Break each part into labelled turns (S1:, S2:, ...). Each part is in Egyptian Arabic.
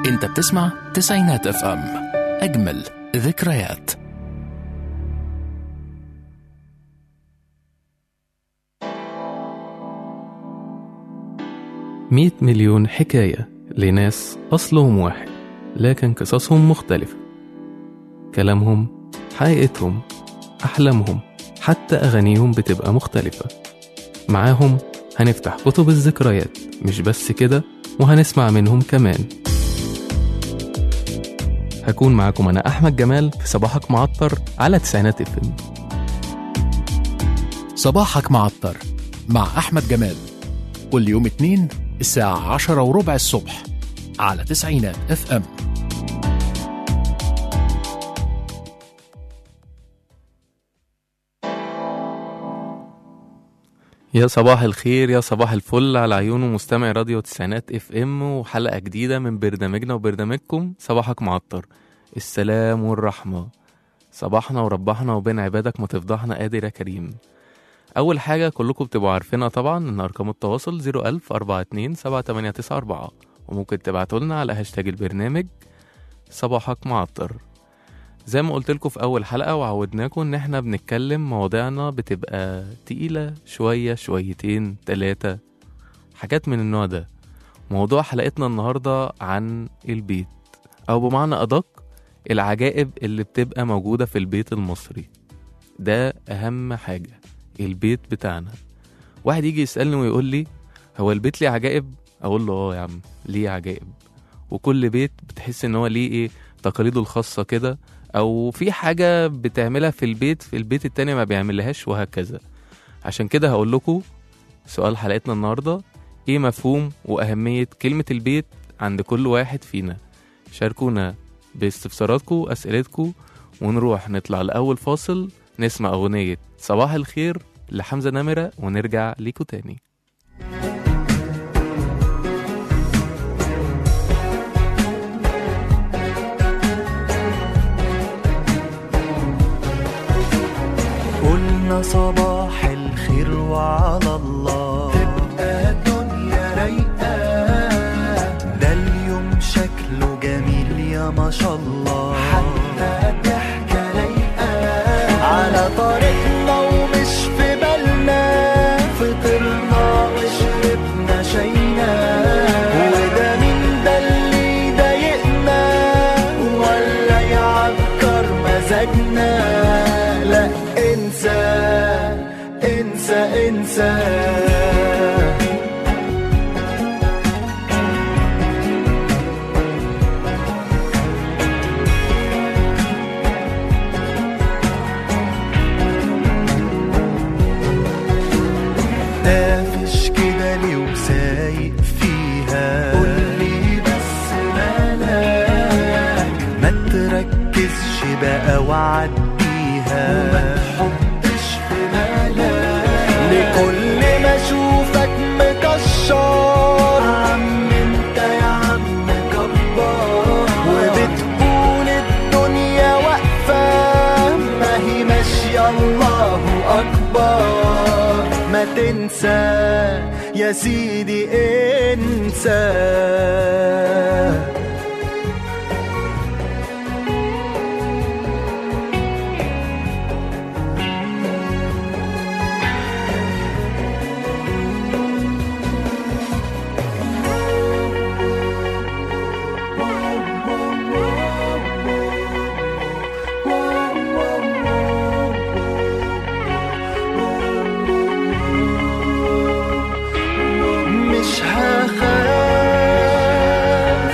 S1: انت بتسمع تسعينات اف ام اجمل ذكريات
S2: مئة مليون حكاية لناس أصلهم واحد لكن قصصهم مختلفة كلامهم حقيقتهم أحلامهم حتى أغانيهم بتبقى مختلفة معاهم هنفتح كتب الذكريات مش بس كده وهنسمع منهم كمان هكون معاكم أنا أحمد جمال في صباحك معطر على تسعينات اف ام
S1: صباحك معطر مع احمد جمال كل يوم اتنين الساعة عشرة وربع الصبح على تسعينات اف ام
S2: يا صباح الخير يا صباح الفل على عيون ومستمع راديو تسعينات اف ام وحلقة جديدة من برنامجنا وبرنامجكم صباحك معطر السلام والرحمة صباحنا وربحنا وبين عبادك ما تفضحنا قادر يا كريم أول حاجة كلكم بتبقوا عارفينها طبعا إن أرقام التواصل 01000 42 7894 وممكن تبعتوا لنا على هاشتاج البرنامج صباحك معطر زي ما قلت لكم في أول حلقة وعودناكم إن إحنا بنتكلم مواضيعنا بتبقى تقيلة شوية شويتين تلاتة حاجات من النوع ده موضوع حلقتنا النهاردة عن البيت أو بمعنى أدق العجائب اللي بتبقى موجودة في البيت المصري ده أهم حاجة البيت بتاعنا واحد يجي يسألني ويقول لي هو البيت ليه عجائب أقول له اه يا عم ليه عجائب وكل بيت بتحس ان هو ليه ايه تقاليده الخاصة كده او في حاجة بتعملها في البيت في البيت التاني ما بيعملهاش وهكذا عشان كده هقول لكم سؤال حلقتنا النهاردة ايه مفهوم واهمية كلمة البيت عند كل واحد فينا شاركونا باستفساراتكم واسئلتكم ونروح نطلع لأول فاصل نسمع أغنية صباح الخير لحمزة نمرة ونرجع ليكوا تاني
S3: قلنا صباح الخير وعلى الله تبقى الدنيا رايقة ده اليوم شكله جميل يا ما شاء الله حتى الضحكة رايقة على طريقنا ومش في بالنا فطرنا وشربنا شينا وده مين ده اللي يضايقنا ولا يعكر مزاجنا لا انسى انسى انسى قافش كده ليه وسايق فيها قولي بس مالك ما تركزش بقى وعديها وما تحطش في بالك لكل ما اشوفك مكشر عم انت يا عم كبار وبتقول الدنيا واقفة ما هي ماشية الله أكبر ما تنسى يا سيدي انسى مش هخاف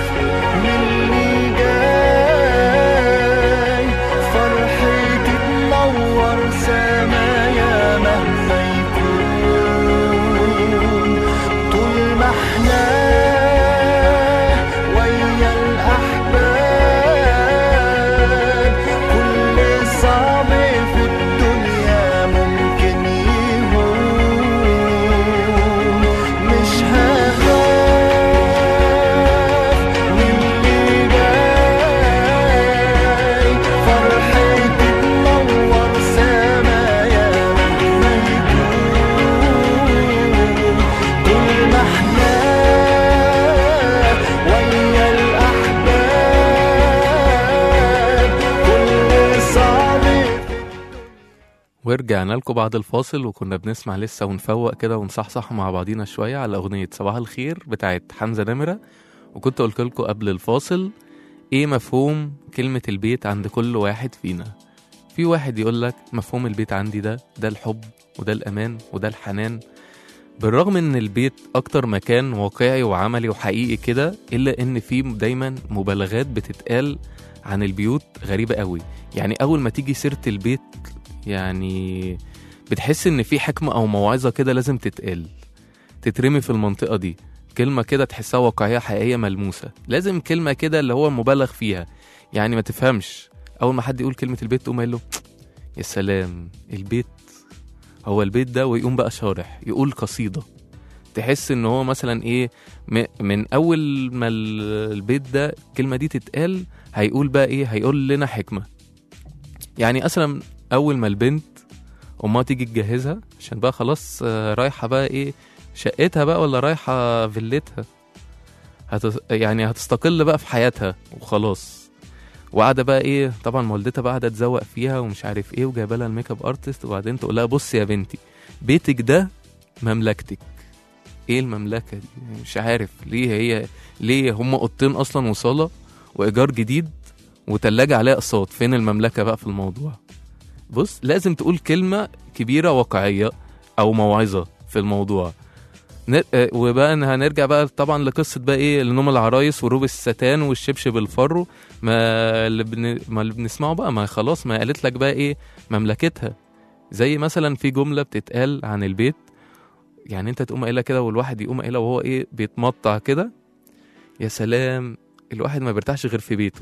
S2: ورجعنا لكم بعد الفاصل وكنا بنسمع لسه ونفوق كده ونصحصح مع بعضينا شوية على أغنية صباح الخير بتاعت حمزة نمرة وكنت قلت لكم قبل الفاصل إيه مفهوم كلمة البيت عند كل واحد فينا في واحد يقول لك مفهوم البيت عندي ده ده الحب وده الأمان وده الحنان بالرغم ان البيت اكتر مكان واقعي وعملي وحقيقي كده الا ان فيه دايما مبالغات بتتقال عن البيوت غريبة قوي يعني اول ما تيجي سيرة البيت يعني بتحس ان في حكمة او موعظة كده لازم تتقال تترمي في المنطقة دي كلمة كده تحسها واقعية حقيقية ملموسة لازم كلمة كده اللي هو مبالغ فيها يعني ما تفهمش اول ما حد يقول كلمة البيت تقوم قايل له يا سلام البيت هو البيت ده ويقوم بقى شارح يقول قصيدة تحس ان هو مثلا ايه م- من اول ما ال- البيت ده الكلمة دي تتقال هيقول بقى ايه هيقول لنا حكمة يعني مثلا اول ما البنت امها تيجي تجهزها عشان بقى خلاص آه، رايحة بقى ايه شقتها بقى ولا رايحة فيلتها هت... يعني هتستقل بقى في حياتها وخلاص وقاعده بقى ايه طبعا والدتها بقى قاعده تزوق فيها ومش عارف ايه وجايبه لها الميك اب ارتست وبعدين تقول لها بصي يا بنتي بيتك ده مملكتك ايه المملكه دي مش عارف ليه هي ليه هم اوضتين اصلا وصاله وايجار جديد وتلاجة عليها اقساط فين المملكه بقى في الموضوع بص لازم تقول كلمه كبيره واقعيه او موعظه في الموضوع ن- آه، وبقى إن هنرجع بقى طبعا لقصه بقى ايه لنوم العرايس وروب الستان والشبشب الفرو ما اللي, بن... ما اللي بنسمعه بقى ما خلاص ما قالت لك بقى ايه مملكتها زي مثلا في جمله بتتقال عن البيت يعني انت تقوم قايلها كده والواحد يقوم قايلها وهو ايه بيتمطع كده يا سلام الواحد ما بيرتاحش غير في بيته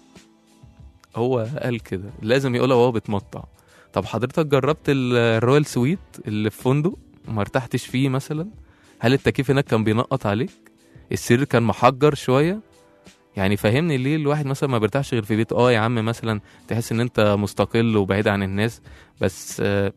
S2: هو قال كده لازم يقولها وهو بيتمطع طب حضرتك جربت ال- الرويال سويت اللي في فندق وما ارتحتش فيه مثلا هل التكييف هناك كان بينقط عليك السرير كان محجر شويه يعني فهمني ليه الواحد مثلا ما بيرتاحش غير في بيته اه يا عم مثلا تحس ان انت مستقل وبعيد عن الناس بس آه،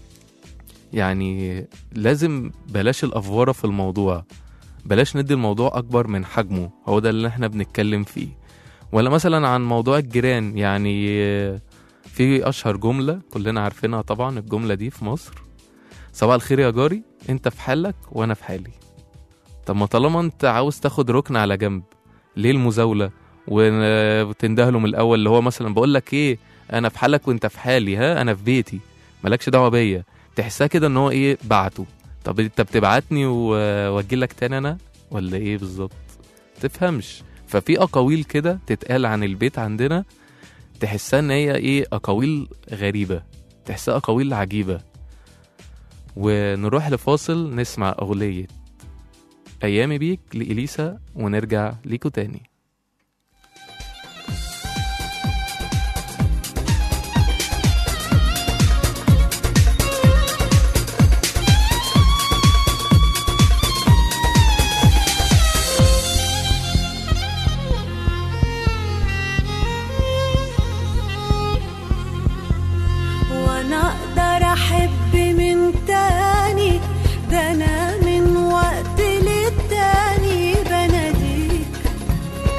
S2: يعني لازم بلاش الافوره في الموضوع بلاش ندي الموضوع اكبر من حجمه هو ده اللي احنا بنتكلم فيه ولا مثلا عن موضوع الجيران يعني آه، في اشهر جمله كلنا عارفينها طبعا الجمله دي في مصر صباح الخير يا جاري انت في حالك وانا في حالي طب ما طالما انت عاوز تاخد ركن على جنب ليه المزاوله ون- وتندهله من الاول اللي هو مثلا بقول لك ايه انا في حالك وانت في حالي ها انا في بيتي مالكش دعوه بيا تحسها كده ان هو ايه بعته طب انت بتبعتني و- واجي لك تاني انا ولا ايه بالظبط تفهمش ففي اقاويل كده تتقال عن البيت عندنا تحسها ان هي ايه اقاويل غريبه تحسها اقاويل عجيبه ونروح لفاصل نسمع اغنيه ايامي بيك لاليسا ونرجع ليكو تاني
S4: وانا اقدر احب من تاني ده انا من وقت للتاني بناديك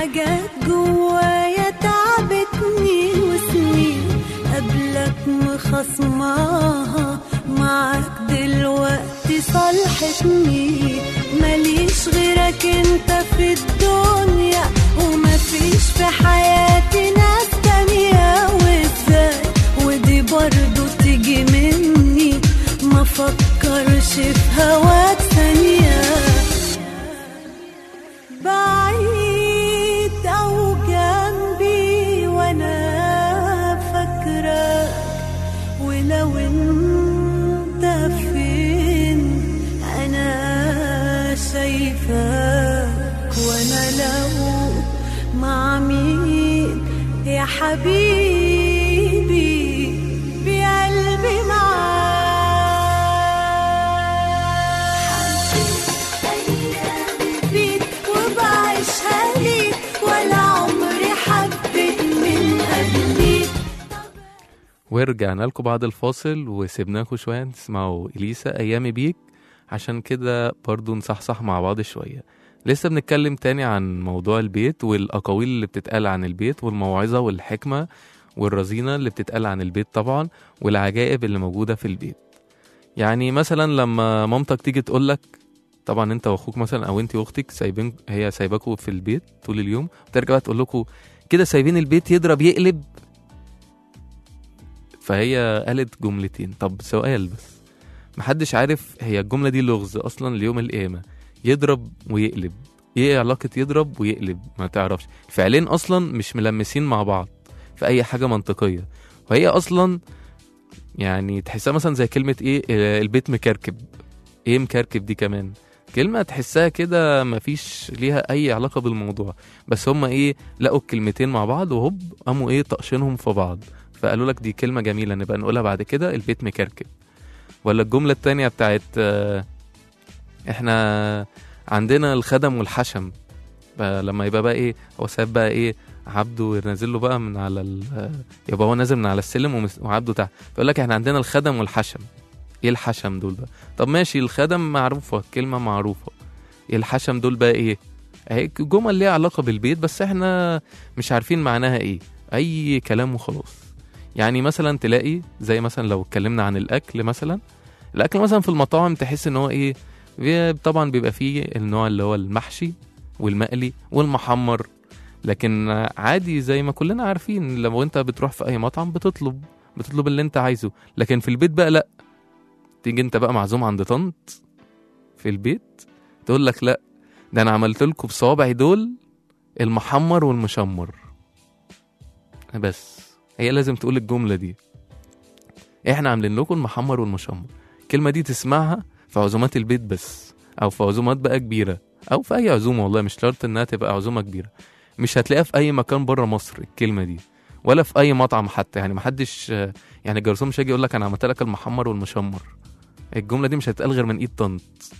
S4: حاجات جوايا تعبتني وسنين قبلك مخصماها معاك دلوقتي صالحتني ماليش غيرك انت في الدنيا ومفيش في حياتي ناس تانية وازاي ودي برضو تيجي مني ما فكرش في هواك ثانية بعيد أو جنبي وأنا فاكرك ولو انت فين أنا شايفاك وأنا لو مع مين يا حبيبي بقلبي معاك بيك وبعيشها ليك ولا عمري حبيت من قبليك
S2: ورجعنا لكم بعد الفاصل وسيبناكم شوية تسمعوا إليسا أيامي بيك عشان كده برضو نصحصح مع بعض شوية لسه بنتكلم تاني عن موضوع البيت والأقاويل اللي بتتقال عن البيت والموعظة والحكمة والرزينة اللي بتتقال عن البيت طبعا والعجائب اللي موجودة في البيت يعني مثلا لما مامتك تيجي تقولك طبعا انت واخوك مثلا او انت واختك سايبين هي سايباكوا في البيت طول اليوم ترجع بقى تقول لكم كده سايبين البيت يضرب يقلب فهي قالت جملتين طب سؤال بس محدش عارف هي الجملة دي لغز أصلا ليوم القيامة يضرب ويقلب ايه علاقة يضرب ويقلب ما تعرفش الفعلين أصلا مش ملمسين مع بعض في أي حاجة منطقية وهي أصلا يعني تحسها مثلا زي كلمة ايه آه، البيت مكركب ايه مكركب دي كمان كلمة تحسها كده مفيش ليها أي علاقة بالموضوع بس هما ايه لقوا الكلمتين مع بعض وهوب قاموا ايه طقشينهم في بعض فقالوا لك دي كلمة جميلة نبقى نقولها بعد كده البيت مكركب ولا الجملة التانية بتاعت آه، احنا عندنا الخدم والحشم بقى لما يبقى بقى ايه هو ساب بقى ايه عبده ينزل له بقى من على ال آه، يبقى هو نازل من على السلم ومس- وعبده تحت فيقول لك احنا عندنا الخدم والحشم ايه الحشم دول بقى طب ماشي الخدم معروفة كلمة معروفة ايه الحشم دول بقى ايه اهي جمل ليها علاقة بالبيت بس احنا مش عارفين معناها ايه اي كلام وخلاص يعني مثلا تلاقي زي مثلا لو اتكلمنا عن الاكل مثلا الاكل مثلا في المطاعم تحس ان هو ايه بي- طبعا بيبقى فيه النوع اللي هو المحشي والمقلي والمحمر لكن عادي زي ما كلنا عارفين لو انت بتروح في اي مطعم بتطلب بتطلب اللي انت عايزه لكن في البيت بقى لا تيجي انت بقى معزوم عند طنط في البيت تقول لك لا ده انا عملت لكم بصوابعي دول المحمر والمشمر بس هي لازم تقول الجملة دي احنا عاملين لكم المحمر والمشمر الكلمة دي تسمعها في عزومات البيت بس او في عزومات بقى كبيرة او في اي عزومة والله مش شرط انها تبقى عزومة كبيرة مش هتلاقيها في اي مكان بره مصر الكلمة دي ولا في اي مطعم حتى يعني محدش يعني الجرسون مش هيجي يقول لك انا عملت لك المحمر والمشمر الجملة دي مش هتتقال غير من ايد طنط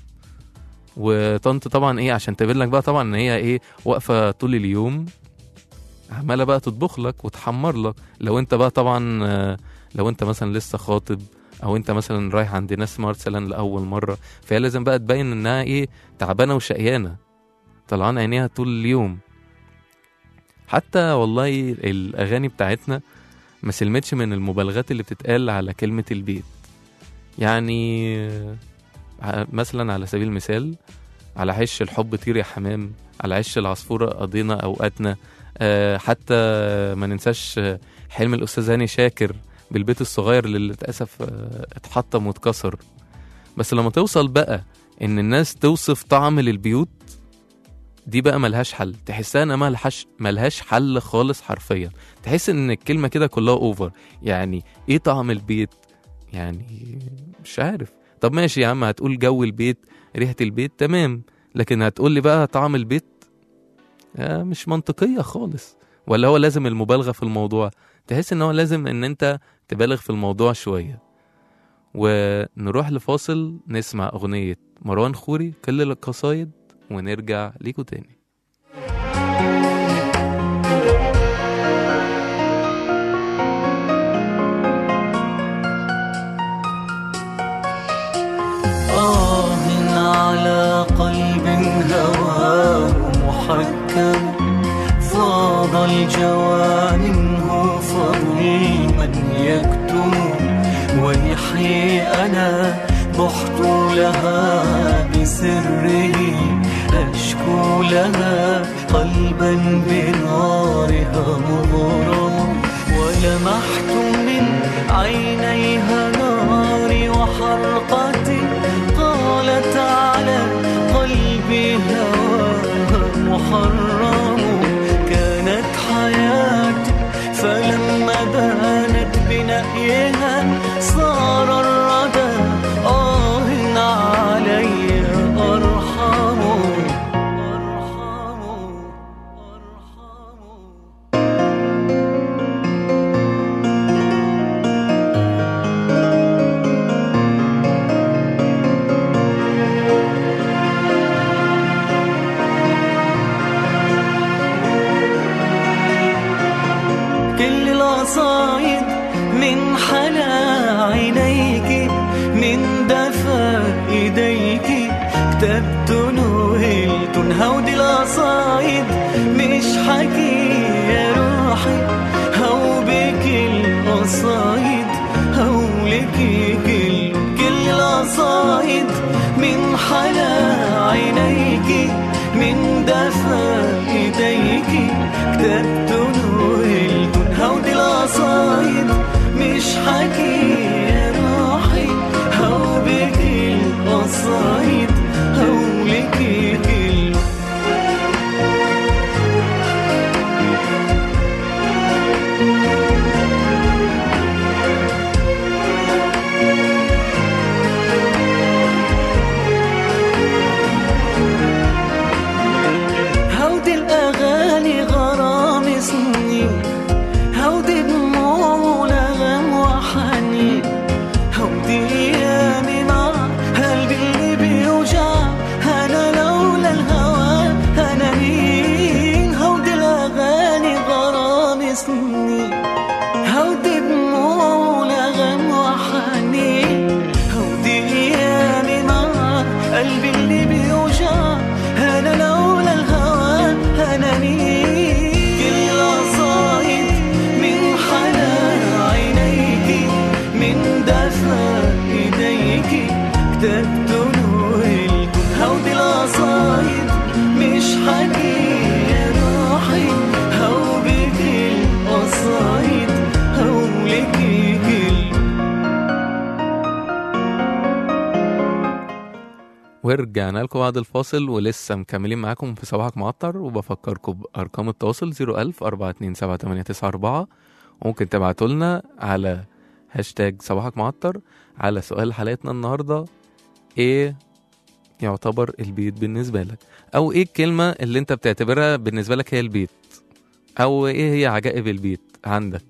S2: وطنط طبعا ايه عشان تبين لك بقى طبعا ان هي ايه واقفة طول اليوم عمالة بقى تطبخ لك وتحمر لك لو انت بقى طبعا آه، لو انت مثلا لسه خاطب او انت مثلا رايح عند ناس مثلا لاول مره فهي لازم بقى تبين انها ايه تعبانه وشقيانه طلعان عينيها طول اليوم حتى والله الاغاني بتاعتنا ما سلمتش من المبالغات اللي بتتقال على كلمه البيت يعني آه، مثلا على سبيل المثال على عش الحب طير يا حمام على عش العصفورة قضينا أوقاتنا آه، حتى ما ننساش آه، حلم الأستاذ هاني شاكر بالبيت الصغير اللي للأسف آه، اتحطم واتكسر بس لما توصل بقى إن الناس توصف طعم للبيوت دي بقى ملهاش حل تحسها انها ملهاش ملهاش حل خالص حرفيا تحس ان الكلمه كده كلها اوفر يعني ايه طعم البيت يعني مش عارف طب ماشي يا عم هتقول جو البيت ريحه البيت تمام لكن هتقول لي بقى طعم البيت آه مش منطقيه خالص ولا هو لازم المبالغه في الموضوع تحس ان هو لازم ان انت تبالغ في الموضوع شويه ونروح لفاصل نسمع اغنيه مروان خوري كل القصايد ونرجع ليكوا تاني
S3: آه على قلب هواه محكم الجوى منه فضل من يكتم ويحيي أنا بحت لها بسره أشكو لها قلبا بنارها مغرم ولمحت من عينيها ناري وحرقتي قالت على قلبي هواها محرم كانت حياتي فلما بانت بنأيها صار الردى آه علي أرحم أرحم أرحم كل القصايد من حلا عينيك من دفا ايديك كتبت نوهلت هودي القصايد مش حكي يا روحي هو بك القصايد هولك كل كل القصايد من حلا عينيك من دفا ايديك كتبت نوهلت هودي القصايد مش حكي يا روحي هو بك القصايد هولك كل هودي الأغاني غرام سنين هودي دموع ونغم وحنين هودي أيامي مع قلبي اللي بيوجع أنا لولا الهوى أنا مين هودي الأغاني غرام سنين هودي دموع ونغم وحنين هودي أيامي مع قلبي اللي بيوجع أنا لولا الهوى أنا مين كل قصايد من حنان عينيك من دفا إيديك كتبت نوهلت هودي القصايد مش حكي يا روحي هو بك القصايد هولك كل
S2: ورجعنا لكم بعد الفاصل ولسه مكملين معاكم في صباحك معطر وبفكركم بأرقام التواصل 01000 427 وممكن تبعتوا لنا على هاشتاج صباحك معطر على سؤال حلقتنا النهاردة ايه يعتبر البيت بالنسبة لك او ايه الكلمة اللي انت بتعتبرها بالنسبة لك هي البيت او ايه هي عجائب البيت عندك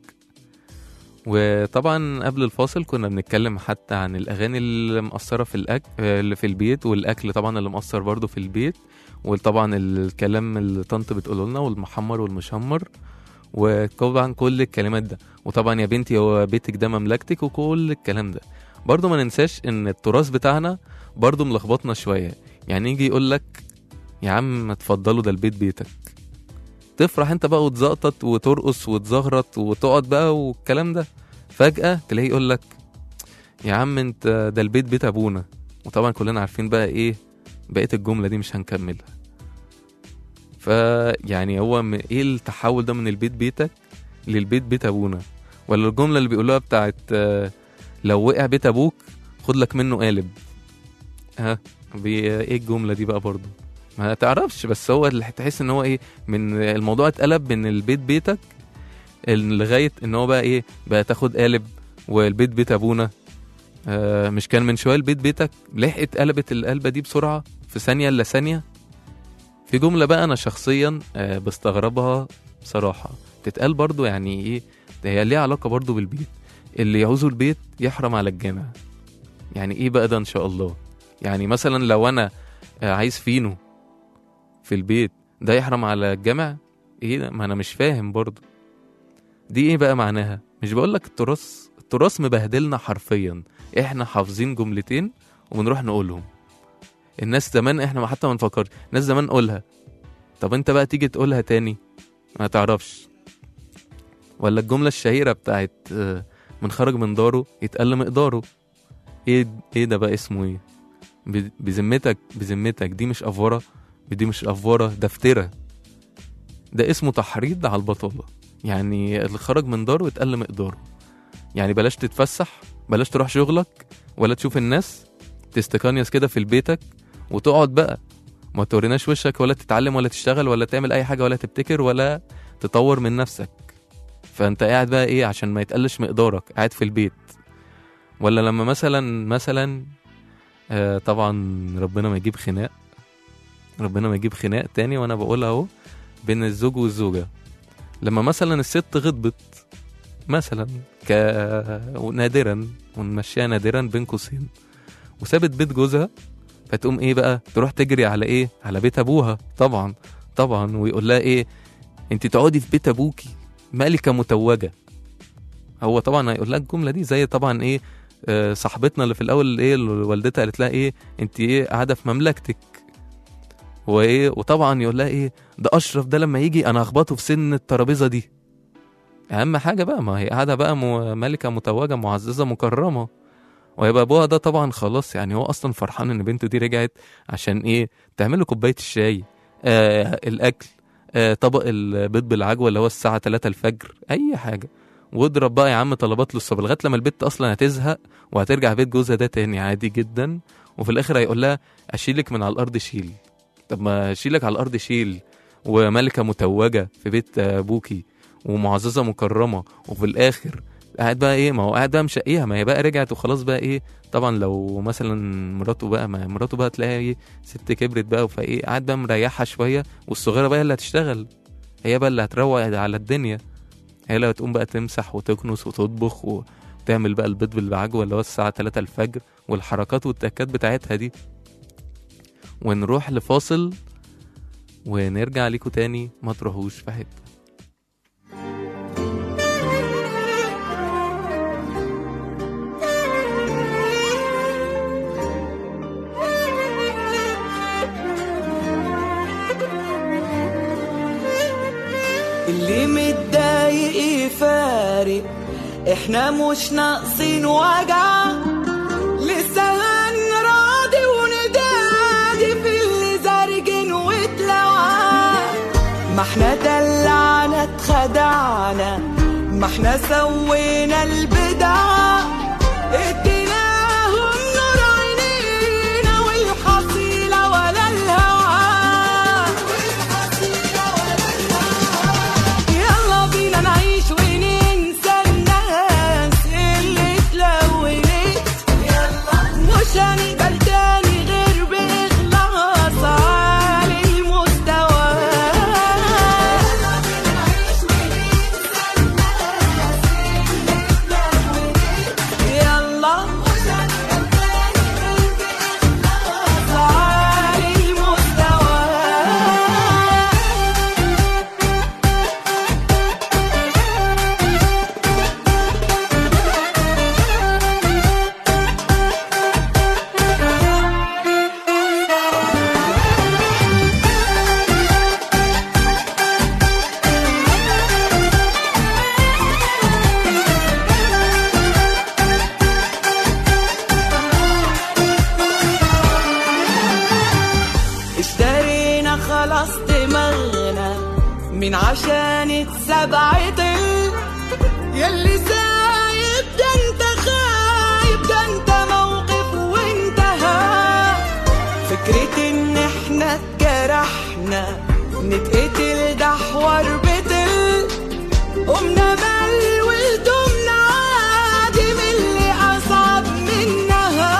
S2: وطبعا قبل الفاصل كنا بنتكلم حتى عن الاغاني اللي مأثره في الاكل اللي في البيت والاكل طبعا اللي مأثر برضو في البيت وطبعا الكلام اللي طنط بتقوله لنا والمحمر والمشمر وطبعا كل الكلمات ده وطبعا يا بنتي هو بيتك ده مملكتك وكل الكلام ده برضو ما ننساش ان التراث بتاعنا برضو ملخبطنا شويه يعني يجي يقول لك يا عم اتفضلوا ده البيت بيتك تفرح انت بقى وتزقطط وترقص وتزغرط وتقعد بقى والكلام ده فجأة تلاقيه يقول لك يا عم انت ده البيت بيت ابونا وطبعا كلنا عارفين بقى ايه بقية الجملة دي مش هنكملها فيعني هو م- ايه التحول ده من البيت بيتك للبيت بيت ابونا ولا الجملة اللي بيقولوها بتاعت آه، لو وقع بيت ابوك خد لك منه قالب ها بي ايه الجملة دي بقى برضو ما تعرفش بس هو اللي تحس ان هو ايه من الموضوع اتقلب من البيت بيتك ال- لغايه ان هو بقى ايه بقى تاخد قالب والبيت بيت ابونا آه مش كان من شويه البيت بيتك لحقت قلبت القلبه دي بسرعه في ثانيه الا ثانيه في جمله بقى انا شخصيا آه بستغربها بصراحه تتقال برضو يعني ايه ده هي ليها علاقه برضو بالبيت اللي يعوزوا البيت يحرم على الجامع يعني ايه بقى ده ان شاء الله يعني مثلا لو انا آه، عايز فينو في البيت ده يحرم على الجامع ايه ده ما انا مش فاهم برضو دي ايه بقى معناها مش بقول لك التراث التراث مبهدلنا حرفيا احنا حافظين جملتين وبنروح نقولهم الناس زمان احنا ما حتى ما نفكرش الناس زمان نقولها طب انت بقى تيجي تقولها تاني ما تعرفش ولا الجمله الشهيره بتاعت آه، من خرج من داره يتقل مقداره ايه ايه ده بقى اسمه ايه ب- بذمتك بذمتك دي مش افوره دي مش افوره ده افترا ده اسمه تحريض على البطاله يعني اللي خرج من داره يتقل مقداره يعني بلاش تتفسح بلاش تروح شغلك ولا تشوف الناس تستكانيس كده في بيتك وتقعد بقى ما توريناش وشك ولا تتعلم ولا تشتغل ولا تعمل اي حاجه ولا تبتكر ولا تطور من نفسك فانت قاعد بقى ايه عشان ما يتقلش مقدارك قاعد في البيت ولا لما مثلا مثلا آه طبعا ربنا ما يجيب خناق ربنا ما يجيب خناق تاني وانا بقولها اهو بين الزوج والزوجه لما مثلا الست غضبت مثلا ك نادرا ونمشيها نادرا بين قوسين وسابت بيت جوزها فتقوم ايه بقى تروح تجري على ايه على بيت ابوها طبعا طبعا ويقول لها ايه انت تقعدي في بيت ابوكي ملكه متوجه هو طبعا هيقول لها الجمله دي زي طبعا ايه آه، صاحبتنا اللي في الاول ايه اللي والدتها قالت لها ايه انت ايه قاعده في مملكتك وايه وطبعا يقول لها ايه ده اشرف ده لما يجي انا هخبطه في سن الترابيزه دي اهم حاجه بقى ما هي قاعده بقى م- ملكه متوجه معززه مكرمه ويبقى ابوها ده طبعا خلاص يعني هو اصلا فرحان ان بنته دي رجعت عشان ايه تعمل له كوبايه الشاي آه الاكل آه طبق البيض بالعجوه اللي هو الساعه 3 الفجر اي حاجه واضرب بقى يا عم طلبات للصبح لغايه لما البت اصلا هتزهق وهترجع بيت جوزها ده تاني عادي جدا وفي الاخر هيقول لها اشيلك من على الارض شيل طب ما اشيلك على الارض شيل وملكه متوجه في بيت ابوكي ومعززه مكرمه وفي الاخر قاعد بقى ايه ما هو قاعد بقى مشقيها ما هي بقى رجعت وخلاص بقى ايه طبعا لو مثلا مراته بقى ما مراته بقى تلاقيها ايه ست كبرت بقى فايه قاعد بقى مريحها شويه والصغيره بقى اللي هتشتغل هي بقى اللي هتروق على الدنيا هي اللي هتقوم بقى تمسح وتكنس وتطبخ وتعمل بقى البيض بالعجوه اللي هو الساعه 3 الفجر والحركات والتكات بتاعتها دي ونروح لفاصل ونرجع ليكوا تاني ما تروحوش في حته
S3: اللي متضايق يفارق احنا مش ناقصين وجع لسه هنراضي وندادي في اللي زرجن واتلوع ما احنا دلعنا اتخدعنا ما احنا سوينا البدع اديناهم نور عينينا والحصيلة ولا الهوى يلا بينا نعيش وننسى الناس اللي اتلونت مش هنقبل تاني غير بإخلاص عالي المستوى يلا مش هنقبل تاني غير بإخلاص عالي المستوى اشترينا خلاص دماغنا من عشان اتسبعت يلي سايب ده انت خايب ده انت موقف وانتهى فكرة ان احنا اتجرحنا نتقتل ده حوار بتل قمنا بل وهدومنا عادي من اللي اصعب منها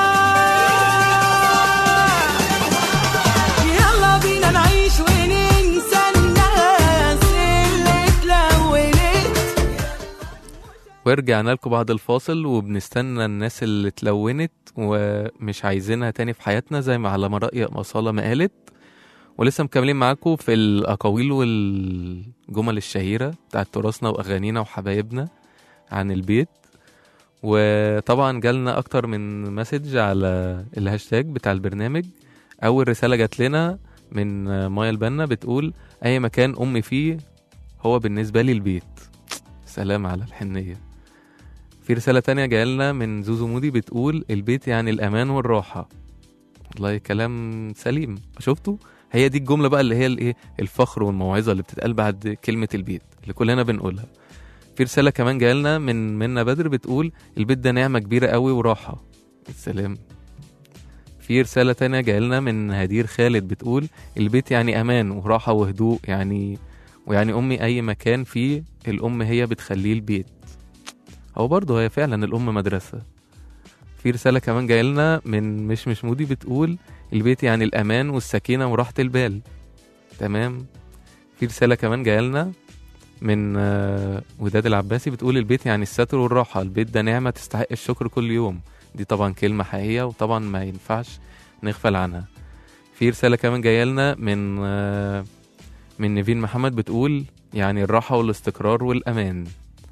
S3: يلا بينا نعيش وننسى الناس اللي اتلونت
S2: ورجعنا لكم بعد الفاصل وبنستنى الناس اللي اتلونت ومش عايزينها تاني في حياتنا زي ما على ما رأي أصالة ما قالت ولسه مكملين معاكم في الأقاويل والجمل الشهيرة بتاعت تراثنا وأغانينا وحبايبنا عن البيت وطبعا جالنا أكتر من مسج على الهاشتاج بتاع البرنامج أول رسالة جات لنا من مايا البنا بتقول أي مكان أمي فيه هو بالنسبة لي البيت سلام على الحنية في رسالة تانية جايلنا من زوزو مودي بتقول البيت يعني الأمان والراحة والله كلام سليم شفتوا هي دي الجملة بقى اللي هي الايه الفخر والموعظة اللي بتتقال بعد كلمة البيت اللي كلنا بنقولها في رسالة كمان جايلنا من منا بدر بتقول البيت ده نعمة كبيرة قوي وراحة السلام في رسالة تانية جايلنا من هدير خالد بتقول البيت يعني أمان وراحة وهدوء يعني ويعني أمي أي مكان فيه الأم هي بتخليه البيت هو برضه هي فعلا الأم مدرسة في رسالة كمان جايلنا من مش مش مودي بتقول البيت يعني الأمان والسكينة وراحة البال تمام في رسالة كمان جايلنا من آه، وداد العباسي بتقول البيت يعني الستر والراحة البيت ده نعمة تستحق الشكر كل يوم دي طبعا كلمة حقيقية وطبعا ما ينفعش نغفل عنها في رسالة كمان جاية لنا من آه، من نيفين محمد بتقول يعني الراحة والاستقرار والأمان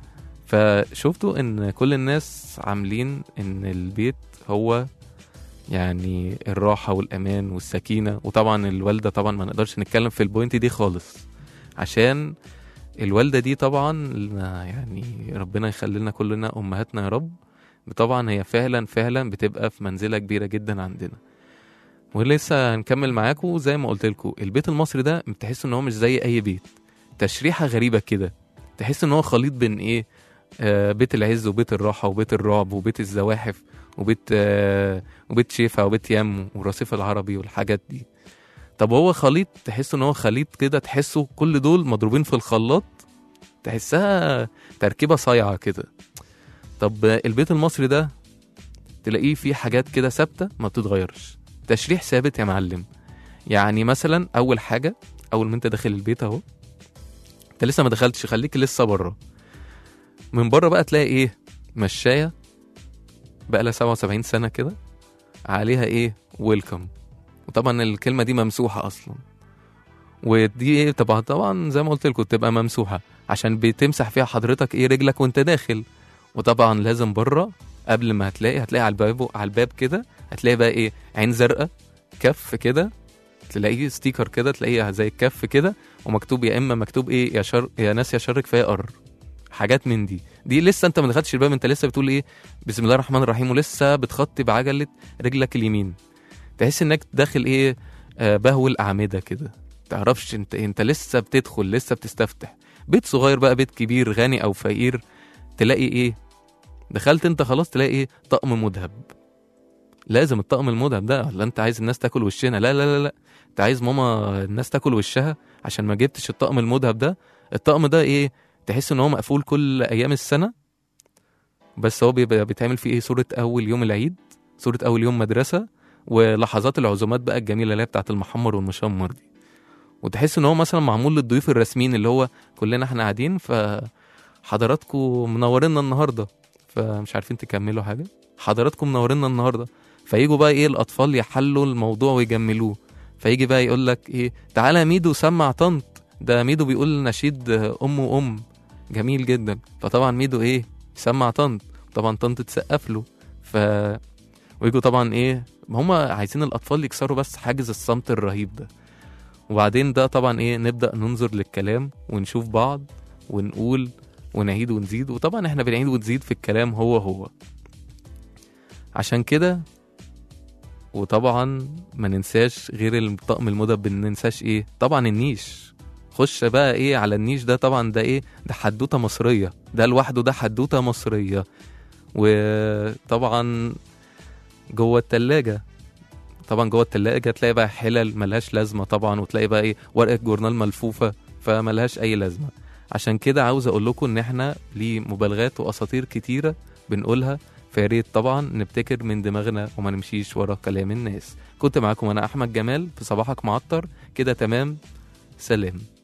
S2: فشفتوا ان كل الناس عاملين ان البيت هو يعني الراحة والأمان والسكينة وطبعا الوالدة طبعا ما نقدرش نتكلم في البوينت دي خالص عشان الوالدة دي طبعا يعني ربنا يخلي لنا كلنا أمهاتنا يا رب طبعا هي فعلا فعلا بتبقى في منزلة كبيرة جدا عندنا ولسه هنكمل معاكم زي ما قلت لكم البيت المصري ده تحس ان هو مش زي اي بيت تشريحة غريبة كده تحس ان هو خليط بين ايه آه بيت العز وبيت الراحة وبيت الرعب وبيت الزواحف وبيت آه وبيت شيفا وبيت يم ورصيف العربي والحاجات دي طب هو خليط تحس ان هو خليط كده تحسه كل دول مضروبين في الخلاط تحسها تركيبة صايعة كده طب البيت المصري ده تلاقيه فيه حاجات كده ثابتة ما بتتغيرش تشريح ثابت يا معلم يعني مثلا اول حاجة اول ما انت داخل البيت اهو انت لسه ما دخلتش خليك لسه بره من بره بقى تلاقي ايه مشاية بقى لها 77 سنة كده عليها ايه ويلكم وطبعا الكلمة دي ممسوحة اصلا ودي ايه طبعا طبعا زي ما قلت لكم تبقى ممسوحة عشان بتمسح فيها حضرتك ايه رجلك وانت داخل وطبعا لازم بره قبل ما هتلاقي هتلاقي على الباب على الباب كده هتلاقي بقى ايه عين زرقاء كف كده تلاقيه ستيكر كده تلاقيه زي الكف كده ومكتوب يا اما مكتوب ايه يا شر يا ناس يا شرك فيا قر حاجات من دي دي لسه انت ما دخلتش الباب انت لسه بتقول ايه بسم الله الرحمن الرحيم ولسه بتخطي بعجله رجلك اليمين تحس انك داخل ايه آه بهو الاعمده كده تعرفش انت انت لسه بتدخل لسه بتستفتح بيت صغير بقى بيت كبير غني او فقير تلاقي ايه دخلت انت خلاص تلاقي ايه طقم مذهب لازم الطقم المذهب ده ولا انت عايز الناس تاكل وشنا لا لا لا لا انت عايز ماما الناس تاكل وشها عشان ما جبتش الطقم المذهب ده الطقم ده ايه تحس ان هو مقفول كل ايام السنه بس هو بيبقى بيتعمل فيه ايه صوره اول يوم العيد صوره اول يوم مدرسه ولحظات العزومات بقى الجميله اللي هي بتاعت المحمر والمشمر دي وتحس ان هو مثلا معمول للضيوف الرسميين اللي هو كلنا احنا قاعدين فحضراتكم منورينا النهارده فمش عارفين تكملوا حاجه حضراتكم منورينا النهارده فيجوا بقى ايه الاطفال يحلوا الموضوع ويجملوه فيجي بقى يقول لك ايه تعالى يا ميدو سمع طنط ده ميدو بيقول نشيد ام وام جميل جدا فطبعا ميدو ايه سمع طنط طبعا طنط تسقف له ف ويجوا طبعا ايه هما عايزين الاطفال يكسروا بس حاجز الصمت الرهيب ده وبعدين ده طبعا ايه نبدا ننظر للكلام ونشوف بعض ونقول ونعيد ونزيد وطبعا احنا بنعيد ونزيد في الكلام هو هو عشان كده وطبعا ما ننساش غير الطقم المدب ما ننساش ايه طبعا النيش خش بقى ايه على النيش ده طبعا ده ايه ده حدوته مصريه ده لوحده ده حدوته مصريه وطبعا جوه التلاجة طبعا جوه التلاجة تلاقي بقى حلل ملهاش لازمة طبعا وتلاقي بقى ايه ورقة جورنال ملفوفة فملهاش أي لازمة عشان كده عاوز أقول لكم إن إحنا ليه مبالغات وأساطير كتيرة بنقولها فياريت طبعا نبتكر من دماغنا وما نمشيش ورا كلام الناس كنت معاكم أنا أحمد جمال في صباحك معطر كده تمام سلام